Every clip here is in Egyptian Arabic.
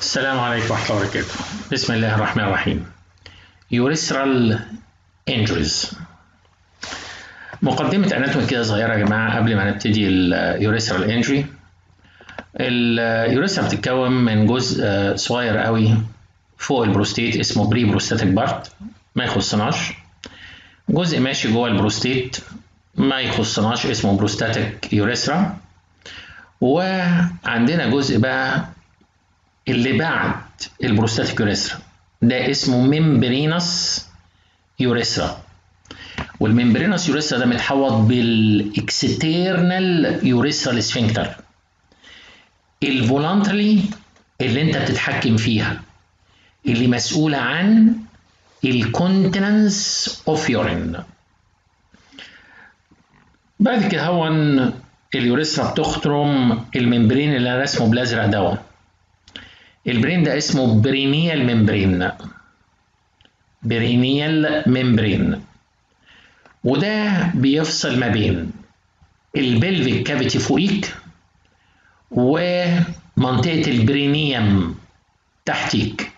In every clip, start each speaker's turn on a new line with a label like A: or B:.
A: السلام عليكم ورحمة الله وبركاته بسم الله الرحمن الرحيم يوريثرال injuries مقدمة اناتومي كده صغيرة يا جماعة قبل ما نبتدي اليوريثرال انجري اليوريثرا بتتكون من جزء صغير قوي فوق البروستيت اسمه بري بروستاتيك بارت ما يخصناش جزء ماشي جوه البروستيت ما يخصناش اسمه بروستاتيك يوريثرا وعندنا جزء بقى اللي بعد البروستاتيك يوريثرا ده اسمه ممبرينس يوريثرا والممبرينس يوريثرا ده متحوط بالاكسترنال يوريثرال سفنكتر الفولانتري اللي انت بتتحكم فيها اللي مسؤولة عن الكونتيننس اوف يورين بعد كده هو اليوريثرا بتخرم الممبرين اللي انا رسمه بالازرق دوا البرين ده اسمه برينيال ممبرين برينيال ممبرين وده بيفصل ما بين البلفيك كافيتي فوقيك ومنطقة البرينيوم تحتيك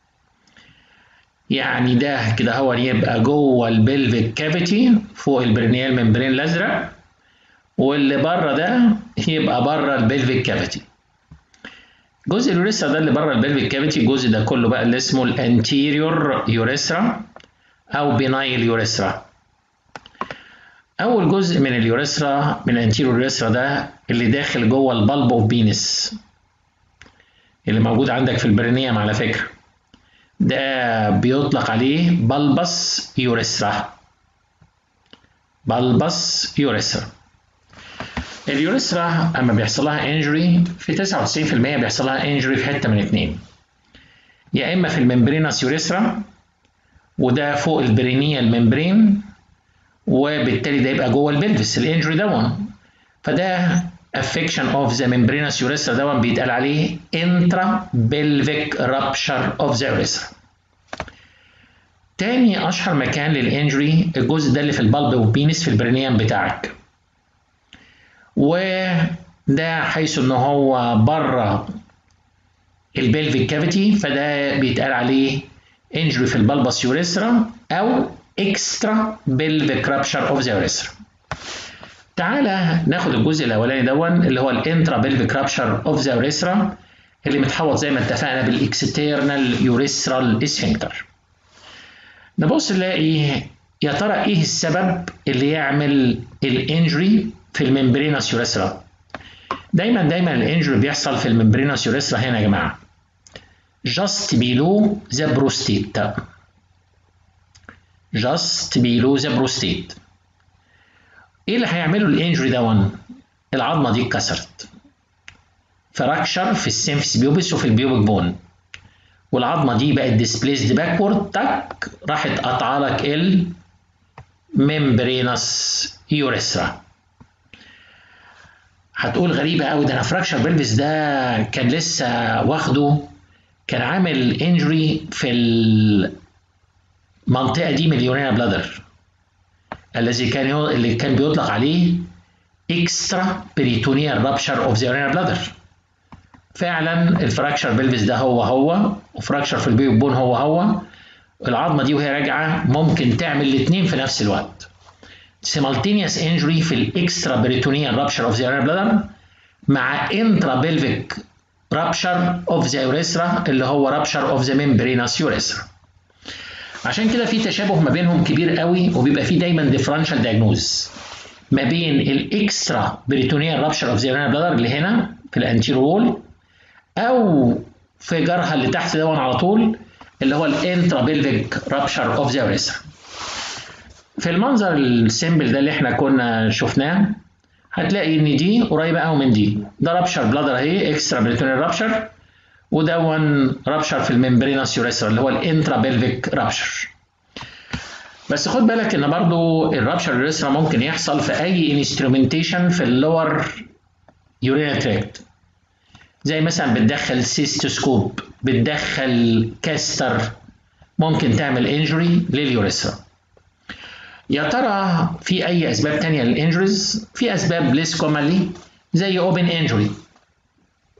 A: يعني ده كده هو يبقى جوه البلفيك كافيتي فوق البرينيال ممبرين الازرق واللي بره ده يبقى بره البلفيك كافيتي جزء اليوريثرا ده اللي بره البلفيك كافيتي الجزء ده كله بقى اللي اسمه الانتيريور يوريثرا او بينايل يوريثرا اول جزء من اليوريثرا من الانتيريور يوريثرا ده اللي داخل جوه البلب اوف بينس اللي موجود عندك في البرينيوم على فكره ده بيطلق عليه بلبس يوريثرا بلبس يوريثرا اليوريثرا اما بيحصل لها انجري في 99% بيحصل لها انجري في حته من اتنين يا اما في الممبرينس يوريثرا وده فوق البرينيال ممبرين وبالتالي ده يبقى جوه البلفس الانجري دون فده affection of the membranous urethra دون بيتقال عليه intra pelvic rupture of the urethra تاني اشهر مكان للانجري الجزء ده اللي في البلب والبينس في البرينيوم بتاعك وده حيث ان هو بره البلفيك كافيتي فده بيتقال عليه انجري في البلبس يوريثرا او اكسترا بلفيك رابشر اوف ذا يوريثرا تعالى ناخد الجزء الاولاني دون اللي هو الانترا بلفيك رابشر اوف ذا يوريثرا اللي متحوط زي ما اتفقنا بالاكسترنال يوريثرال اسفنكتر نبص نلاقي يا ترى ايه السبب اللي يعمل الانجري في الممبرينس يوريثرا دايما دايما الانجري بيحصل في الممبرينس يوريثرا هنا يا جماعه just below the prostate just below the prostate ايه اللي هيعمله الانجري دون العظمه دي اتكسرت فراكشر في السيمفيس بيوبس وفي البيوبك بون والعظمه دي بقت ديسبليسد باكورد تك راحت قطعه لك الممبرينس يوريثرا هتقول غريبة قوي ده انا فراكشر بلفس ده كان لسه واخده كان عامل انجري في المنطقة دي من اليورينا بلادر الذي كان يو... اللي كان بيطلق عليه اكسترا بريتونيال رابشر اوف ذا يورينا بلادر فعلا الفراكشر بلفس ده هو هو وفراكشر في البيوك بون هو هو العظمة دي وهي راجعة ممكن تعمل الاثنين في نفس الوقت simultaneous injury في الاكسترا بريتونيال رابشر اوف ذا urinary bladder مع انترا بلفيك رابشر اوف ذا urethra اللي هو رابشر اوف ذا membranous urethra عشان كده في تشابه ما بينهم كبير قوي وبيبقى في دايما ديفرنشال دايجنوز ما بين الاكسترا بريتونيال رابشر اوف ذا urinary bladder اللي هنا في الانتيرو وول او في جرها اللي تحت دون على طول اللي هو الانترا بلفيك رابشر اوف ذا urethra في المنظر السيمبل ده اللي احنا كنا شفناه هتلاقي ان دي قريبه قوي من دي ده رابشر بلادر اهي اكسترا بريتونيال رابشر ودون رابشر في الممبرينس يوريثرا اللي هو الانترا بلفيك رابشر بس خد بالك ان برضو الرابشر يوريثرا ممكن يحصل في اي انسترومنتيشن في اللور يورينا تراكت زي مثلا بتدخل سيستوسكوب بتدخل كاستر ممكن تعمل انجري لليوريثرا يا ترى في اي اسباب تانية للانجريز في اسباب ليس كومالي زي اوبن انجري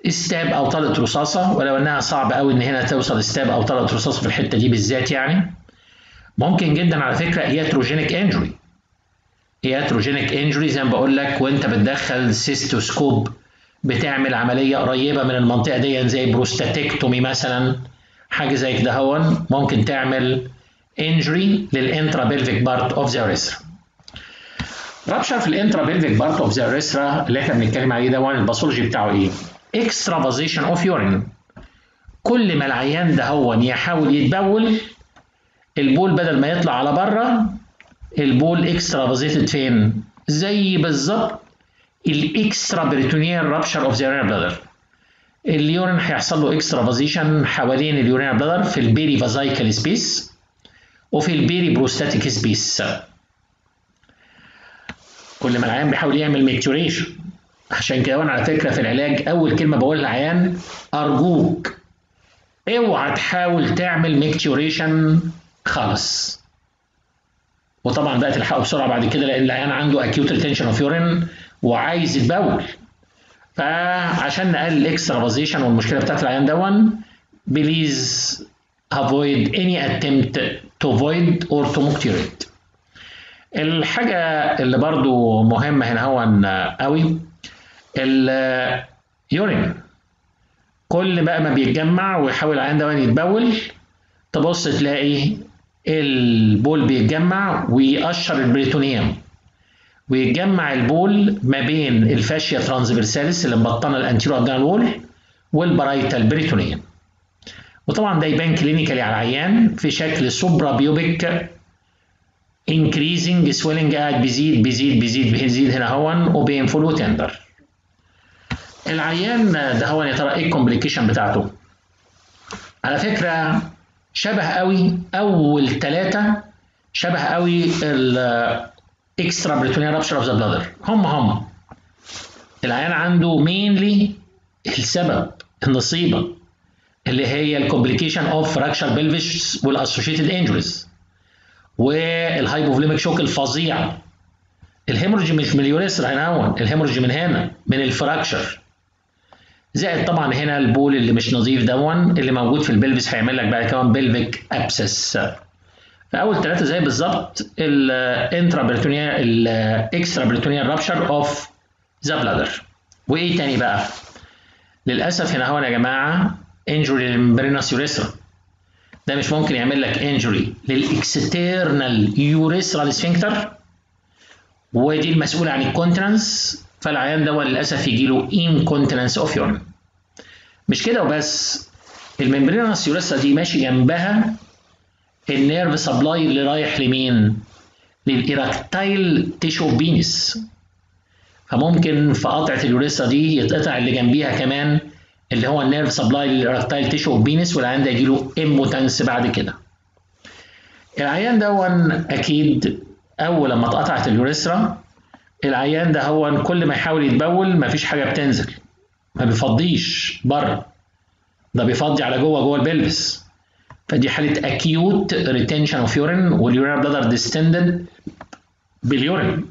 A: استاب او طلقه رصاصه ولو انها صعب قوي ان هنا توصل استاب او طلقه رصاصه في الحته دي بالذات يعني ممكن جدا على فكره ياتروجينيك انجري ياتروجينيك انجري زي ما بقول لك وانت بتدخل سيستوسكوب بتعمل عمليه قريبه من المنطقه دي زي بروستاتيكتومي مثلا حاجه زي كده هون ممكن تعمل انجري للانترا بيلفيك بارت اوف ذا urethra رابشر في الانترا بيلفيك بارت اوف ذا urethra اللي احنا بنتكلم عليه ده الباثولوجي بتاعه ايه؟ اكسترافازيشن اوف يورين كل ما العيان ده هو يحاول يتبول البول بدل ما يطلع على بره البول اكسترافازيتد فين؟ زي بالظبط الاكسترا بريتونيال رابشر اوف ذا يورين بلادر اليورين هيحصل له اكسترافازيشن حوالين اليورين بلادر في البيري فازايكال سبيس وفي البيري بروستاتيك سبيس كل ما العيان بيحاول يعمل ميكتوريشن عشان كده وانا على فكره في العلاج اول كلمه بقول للعيان ارجوك اوعى تحاول تعمل ميكتوريشن خالص وطبعا بقى تلحقه بسرعه بعد كده لان العيان عنده اكيوت ريتنشن اوف يورين وعايز يتبول فعشان نقلل الاكسترافازيشن والمشكله بتاعت العيان دون بليز avoid any attempt to void or to micturate الحاجة اللي برضو مهمة هنا هو قوي اليورين كل بقى ما بيتجمع ويحاول العيان ده يتبول تبص تلاقي البول بيتجمع ويقشر البريتونيوم ويتجمع البول ما بين الفاشيا ترانسفيرساليس اللي مبطنه الانتيرو ابدال وول والبرايتال بريتونيوم وطبعا ده يبان كلينيكالي على العيان في شكل سوبرا بيوبيك increasing swelling قاعد بيزيد بيزيد بيزيد بيزيد هنا هون وبينفول وتندر العيان ده هو يا ترى ايه الكومبليكيشن بتاعته على فكره شبه قوي اول ثلاثه شبه قوي الاكسترا بريتونيال رابشر اوف ذا بلادر هم هم العيان عنده مينلي السبب النصيبه اللي هي الكومبليكيشن اوف فراكشر بلفيش والاسوشيتد انجريز والهايبوفليميك شوك الفظيع الهيموريج مش من اليوريثرا هنا هون الهيموريج من هنا من الفراكشر زائد طبعا هنا البول اللي مش نظيف دون اللي موجود في البلفس هيعمل لك بعد كمان بلفيك ابسس فاول ثلاثه زي بالظبط الانترا بريتونيا الاكسترا بريتونيا رابشر اوف ذا بلادر وايه تاني بقى للاسف هنا هون يا جماعه انجري للمبرينس يوريثرا ده مش ممكن يعمل لك انجري للاكسترنال يوريثرال سفنكتر ودي المسؤوله عن الكونتنس فالعيان ده للاسف يجي له انكونتنس اوف يورين مش كده وبس الممبرينس يوريثرا دي ماشي جنبها النيرف سبلاي اللي رايح لمين؟ للايراكتايل تيشو بينس فممكن في قطعه اليوريثرا دي يتقطع اللي جنبيها كمان اللي هو النيرف سبلاي للايراكتايل تيشو بينس والعيان ده يجي له امبوتنس بعد كده العيان دون اكيد اول لما اتقطعت اليوريثرا العيان ده هو كل ما يحاول يتبول مفيش حاجه بتنزل ما بيفضيش بره ده بيفضي على جوه جوه البلفس فدي حاله اكيوت ريتنشن اوف يورين واليورين بلادر ديستندد باليورين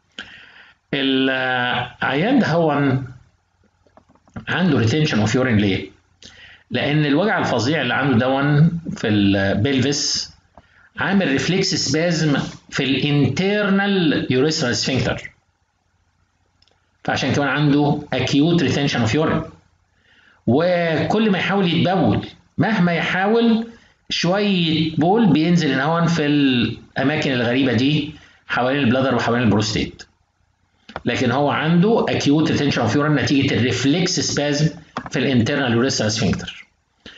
A: العيان ده هو عنده ريتنشن اوف يورين ليه؟ لان الوجع الفظيع اللي عنده دون في البلفس عامل ريفلكس سبازم في الانترنال يوريثرال سفنكتر فعشان كمان عنده اكيوت ريتنشن اوف يورين وكل ما يحاول يتبول مهما يحاول شويه بول بينزل هنا في الاماكن الغريبه دي حوالين البلادر وحوالين البروستيت لكن هو عنده acute retention of urine نتيجه الريفلكس سبازم في الانترنال يوريثرال سفنكتر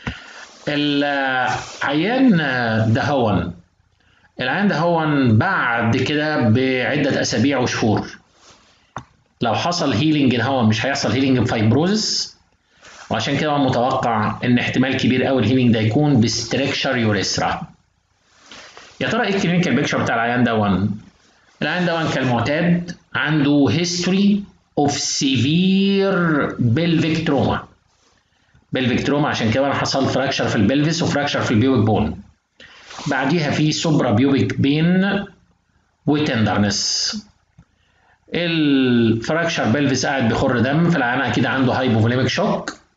A: العيان ده هون العيان ده هون بعد كده بعده اسابيع وشهور لو حصل هيلينج هون مش هيحصل هيلينج بفايبروزس وعشان كده متوقع ان احتمال كبير قوي الهيلينج ده يكون بستركشر يوريثرا يا ترى ايه الكلينيكال بيكشر بتاع العيان دون العيان دون كالمعتاد عنده هيستوري اوف سيفير بلفيك تروما بلفيك تروما عشان كده حصل فراكشر في البلفس وفراكشر في البيوبيك بون بعديها في سوبرا بيوبيك بين وتندرنس الفراكشر بلفس قاعد بيخر دم فالعيان اكيد عنده هايبوفوليميك شوك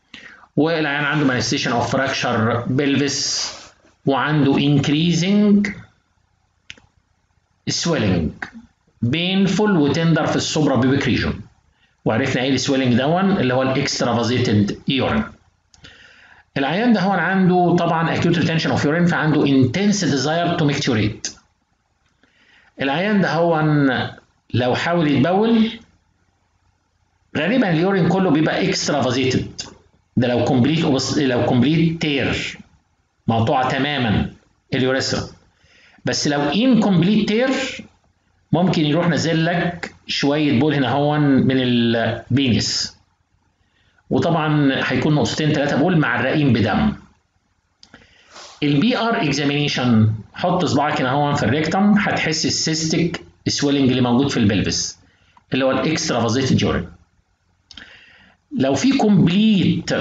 A: والعيان عنده manifestation of fracture pelvis وعنده increasing swelling painful وتندر في السوبرا بيبك ريجون وعرفنا ايه السويلنج دون اللي هو الاكسترافازيتد يورين العيان ده هو عنده طبعا acute retention of urine فعنده intense desire to micturate العيان ده هو لو حاول يتبول غالبا اليورين كله بيبقى اكسترافازيتد ده لو كومبليت لو كومبليت تير مقطوعه تماما اليوريثرا بس لو انكمبليت تير ممكن يروح نازل لك شويه بول هنا هون من البينس وطبعا هيكون نقطتين ثلاثه بول معرقين بدم البي ار اكزامينيشن حط صباعك هنا هون في الريكتم هتحس السيستيك سويلنج اللي موجود في البلفس اللي هو الاكسترافازيتد يورين لو في كومبليت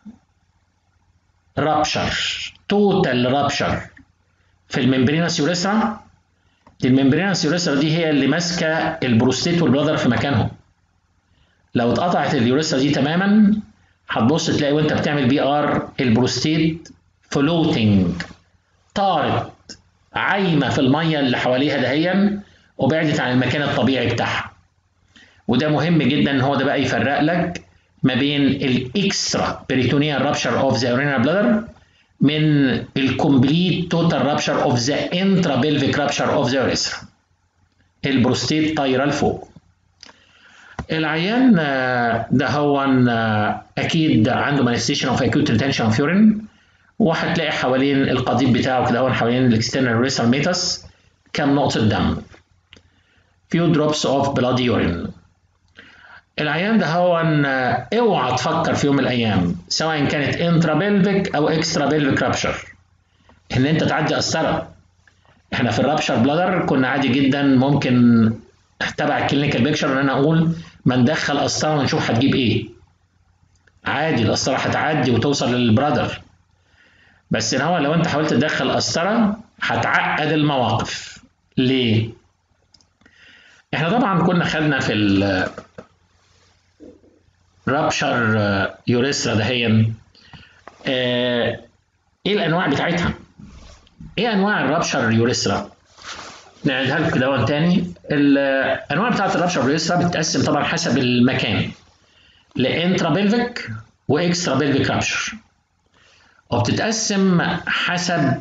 A: رابشر توتال رابشر في الممبرينس يوريثرا الممبرينس يوريثرا دي هي اللي ماسكه البروستيت والبلادر في مكانهم لو اتقطعت اليوريثرا دي تماما هتبص تلاقي وانت بتعمل بي ار البروستيت فلوتنج طارت عايمه في الميه اللي حواليها دهيا وبعدت عن المكان الطبيعي بتاعها وده مهم جدا ان هو ده بقى يفرق لك ما بين الاكسترا بريتونيال رابشر اوف ذا اورينال بلادر من الكومبليت توتال رابشر اوف ذا انترا بلفيك رابشر اوف ذا urethra البروستيت طايره لفوق العيان ده هو اكيد عنده مانيستيشن اوف اكيوت ريتنشن اوف يورين وهتلاقي حوالين القضيب بتاعه كده هو حوالين الاكسترنال ريسال ميتاس كام نقطه دم few drops of blood urine العيان ده هو ان اوعى تفكر في يوم من الايام سواء كانت انترا بلفيك او اكسترا بلفيك رابشر ان انت تعدي قسطره احنا في الرابشر بلادر كنا عادي جدا ممكن تبع الكلينيكال بيكشر ان انا اقول ما ندخل قسطره ونشوف هتجيب ايه عادي القسطره هتعدي وتوصل للبرادر بس ان هو لو انت حاولت تدخل قسطره هتعقد المواقف ليه احنا طبعا كنا خدنا في ال رابشر يوريثرا دهيا ايه الانواع بتاعتها ايه انواع الرابشر يوريثرا نعيدها لكم كده تاني الانواع بتاعت الرابشر يوريثرا بتتقسم طبعا حسب المكان لانترا بلفيك واكسترا بلفيك رابشر وبتتقسم حسب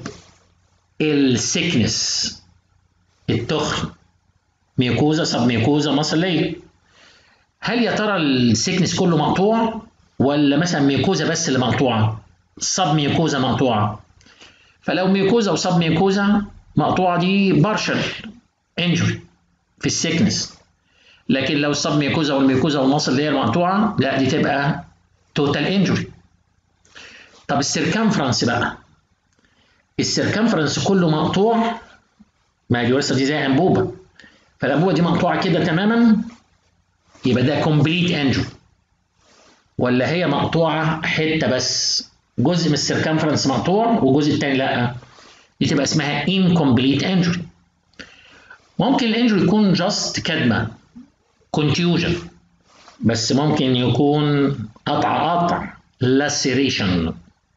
A: السيكنس التخن ميوكوزا سب ميوكوزا مصليه هل يا ترى السيكنس كله مقطوع ولا مثلا ميوكوزا بس اللي مقطوعه سب ميوكوزا مقطوعه فلو ميوكوزا وسب ميوكوزا مقطوعه دي بارشل انجري في السيكنس لكن لو السب ميوكوزا والميوكوزا والمصل اللي هي المقطوعه لا دي تبقى توتال انجري طب السيركمفرنس بقى السيركمفرنس كله مقطوع ما هي دي زي انبوبه فالانبوبه دي مقطوعه كده تماما يبقى ده كومبليت انجري ولا هي مقطوعه حته بس جزء من السيركمفرنس مقطوع والجزء الثاني لا دي تبقى اسمها incomplete injury ممكن الانجري يكون جاست كدمه كونتيوجن بس ممكن يكون قطع قطع لاسيريشن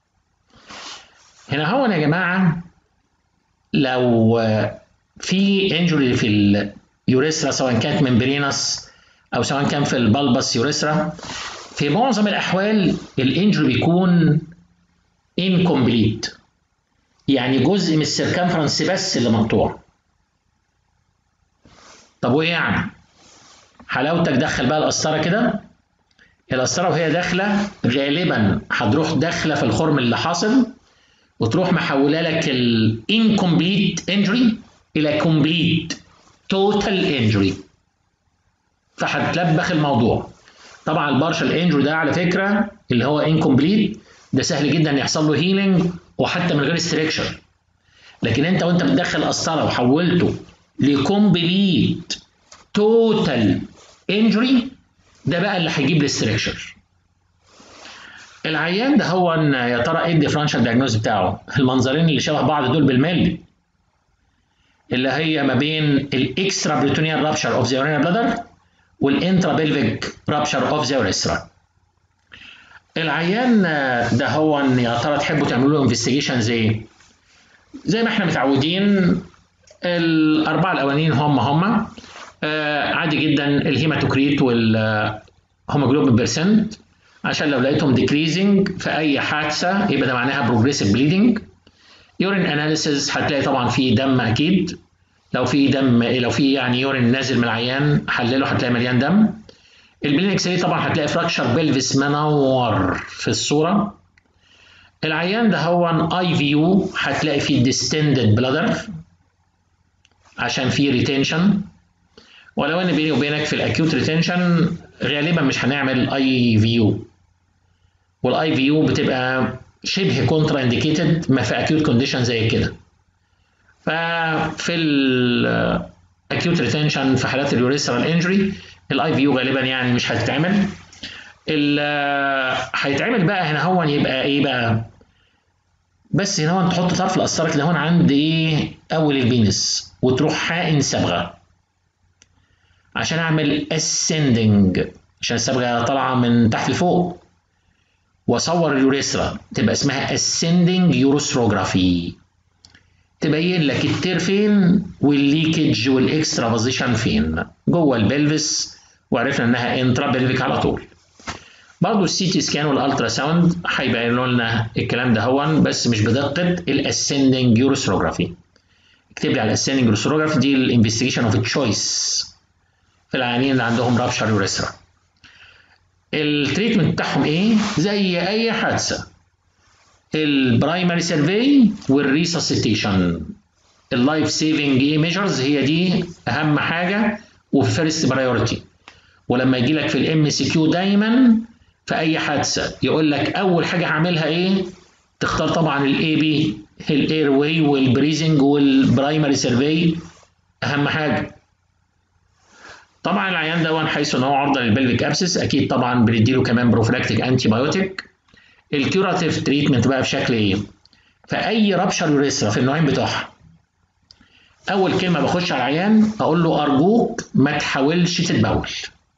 A: هنا هو يا جماعه لو في انجري في اليوريثرا سواء كانت ممبرينس او سواء كان في البلبس يوريثرا في معظم الاحوال الانجري بيكون incomplete يعني جزء من السيركمفرنس بس اللي مقطوع طب وايه يعني حلاوتك دخل بقى القسطره كده القسطره وهي داخله غالبا هتروح داخله في الخرم اللي حاصل وتروح محوله لك الانكمبليت انجري الى كومبليت توتال انجري فهتلبخ الموضوع طبعا البارشال انجري ده على فكره اللي هو انكمبليت ده سهل جدا يحصل له هيلينج وحتى من غير ستريكشر لكن انت وانت بتدخل قسطره وحولته لكومبليت توتال انجري ده بقى اللي هيجيب الاستريكشر العيان ده هو ان يا ترى ايه الديفرنشال دايجنوز بتاعه المنظرين اللي شبه بعض دول بالملي اللي هي ما بين الاكسترا بريتونيال رابشر اوف ذا بلادر والانترا بلفيك رابشر اوف ذا urethra العيان ده هو يا ترى تحبوا تعملوا له انفستيجيشنز ايه؟ زي ما احنا متعودين الاربعه الاولانيين هم هم آه عادي جدا الهيماتوكريت والهيموجلوبين بيرسنت عشان لو لقيتهم ديكريزنج في اي حادثه يبقى ده معناها بروجريسيف بليدنج يورين اناليسيز هتلاقي طبعا في دم اكيد لو في دم لو في يعني يورين نازل من العيان حلله هتلاقي مليان دم البلين اكس طبعا هتلاقي فراكشر بلفس منور في الصوره العيان ده هو اي في يو هتلاقي فيه ديستندد بلادر عشان فيه ريتنشن ولو ان بيني وبينك في الاكيوت ريتنشن غالبا مش هنعمل اي في يو والاي في يو بتبقى شبه كونترا انديكيتد ما في اكيوت كونديشن زي كده ففي الاكيوت ريتنشن في حالات اليوريثرال انجري الاي في يو غالبا يعني مش هتتعمل هيتعمل بقى هنا هو يبقى ايه بقى بس هنا هو تحط طرف القسطره كده هون عند ايه اول البينس وتروح حائن صبغه عشان اعمل ascending عشان الصبغه طالعه من تحت لفوق واصور اليوريثرا تبقى اسمها ascending urethrophy تبين لك التير فين والليكج والاكسترا بوزيشن فين جوه البلفس وعرفنا انها انترا بلفيك على طول برضه السي تي سكان والالترا ساوند هيبينوا لنا الكلام ده هون بس مش بدقه الاسندنج يوروثروجرافي اكتب لي على الاسندنج يوروثروجرافي دي الانفستيجيشن اوف تشويس في العيانين اللي عندهم رابشر يوريثرا التريتمنت بتاعهم ايه زي اي حادثه البرايمري سيرفي والريسسيتيشن اللايف سيفنج ايه ميجرز هي دي اهم حاجه وفيرست برايورتي ولما يجي لك في الام سي كيو دايما في اي حادثه يقول لك اول حاجه هعملها ايه تختار طبعا الاي بي الاير واي والبريزنج والبرايمري سيرفي اهم حاجه طبعا العيان ده حيث ان هو عرضه للبلفيك ابسس اكيد طبعا بنديله كمان بروفلاكتيك انتي بايوتيك الكيوراتيف تريتمنت بقى بشكل ايه فاي رابشر يوريثرا في النوعين بتوعها اول كلمه بخش على العيان اقول له ارجوك ما تحاولش تتبول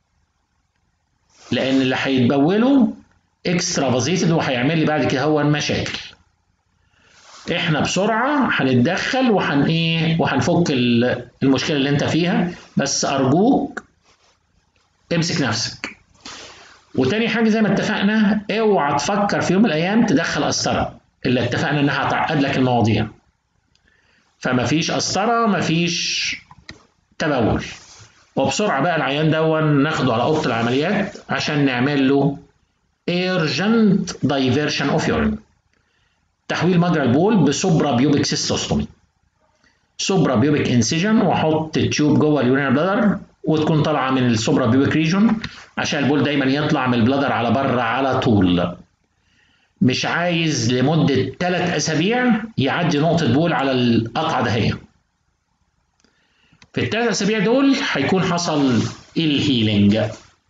A: لان اللي هيتبوله اكسترا بازيتد وهيعمل لي بعد كده هو مشاكل احنا بسرعه هنتدخل وهن ايه وهنفك المشكله اللي انت فيها بس ارجوك امسك نفسك وتاني حاجه زي ما اتفقنا اوعى تفكر في يوم من الايام تدخل قسطره اللي اتفقنا انها هتعقد لك المواضيع فما فيش قسطره ما فيش تبول وبسرعه بقى العيان دون ناخده على اوضه العمليات عشان نعمل له urgent diversion of urine تحويل مجرى البول بسوبرا بيوبيك سيستوستومي سوبرا بيوبيك انسيجن واحط التيوب جوه اليورينا بلادر وتكون طالعه من السوبرا بيوبيك ريجون عشان البول دايما يطلع من البلادر على بره على طول مش عايز لمده ثلاث اسابيع يعدي نقطه بول على القطعه دهيه في الثلاث اسابيع دول هيكون حصل الهيلينج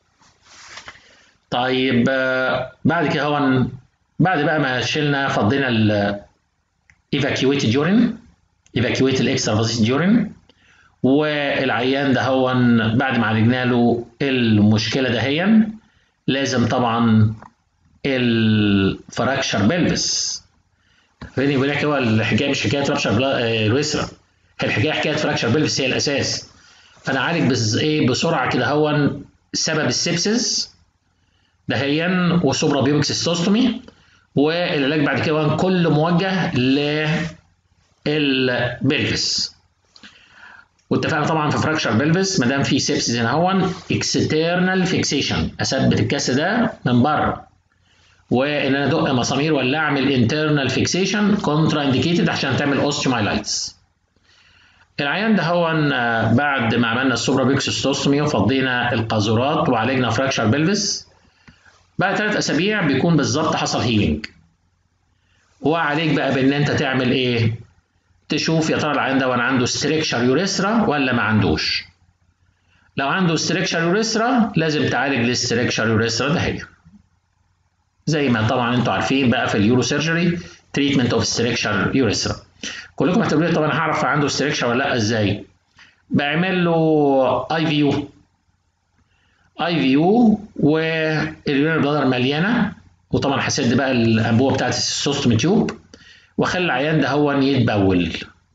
A: طيب بعد كده هو بعد بقى ما شلنا فضينا ال evacuated urine evacuated extravasous urine والعيان ده هو بعد ما عالجنا له المشكله دهيا لازم طبعا الفراكشر بلفس بيني وبينك هو الحكايه مش حكايه رابشر الويسرا الحكايه حكايه فراكشر بلفس هي الاساس فانا عالج بس ايه بسرعه كده هو سبب السبسس دهيا وسوبرا بيوبك سيستوستومي والعلاج بعد كده كله موجه للبلفس واتفقنا طبعا في فراكشر بلفس ما دام في سيبسيس هنا هون اكسترنال فيكسيشن اثبت الكاس ده من بره وان انا ادق مسامير ولا اعمل انترنال فيكسيشن كونترا انديكيتد عشان تعمل اوستيومايلايتس العيان ده هو بعد ما عملنا السوبرا بيكسستوستومي وفضينا القاذورات وعالجنا فراكشر بلفس بعد ثلاث اسابيع بيكون بالظبط حصل هيلينج وعليك بقى بان انت تعمل ايه تشوف يا ترى العيان ده عنده ستريكشر يوريثرا ولا ما عندوش لو عنده ستريكشر يوريثرا لازم تعالج الستريكشر يوريثرا ده هي زي ما طبعا انتوا عارفين بقى في اليورو سيرجري تريتمنت اوف ستريكشر يوريثرا كلكم هتقولوا لي طب انا هعرف عنده ستريكشر ولا لا ازاي بعمل له اي في يو اي في يو واليورين بلادر مليانه وطبعا هسد بقى الانبوبه بتاعت السوستوم تيوب واخلي العيان ده هو يتبول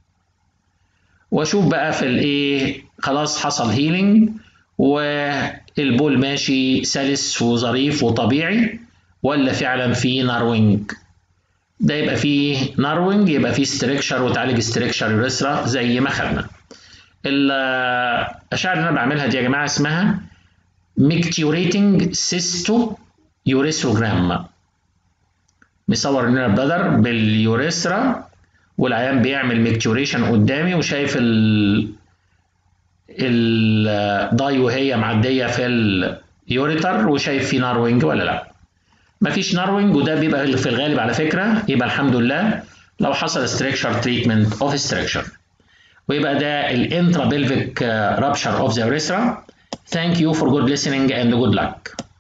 A: واشوف بقى في الايه خلاص حصل هيلينج والبول ماشي سلس وظريف وطبيعي ولا فعلا في ناروينج ده يبقى فيه ناروينج يبقى فيه ستريكشر وتعالج ستريكشر يوريثرا زي ما خدنا الاشعه اللي انا بعملها دي يا جماعه اسمها ميكتيوريتنج سيستو يوريثروجرام مصور النير بلادر باليوريثرا والعيان بيعمل ميكتوريشن قدامي وشايف ال الداي وهي معديه في اليوريتر وشايف في ناروينج ولا لا مفيش ناروينج وده بيبقى في الغالب على فكره يبقى الحمد لله لو حصل ستريكشر تريتمنت اوف ستريكشر ويبقى ده الانترا بلفيك رابشر اوف ذا urethra Thank you for good listening and good luck.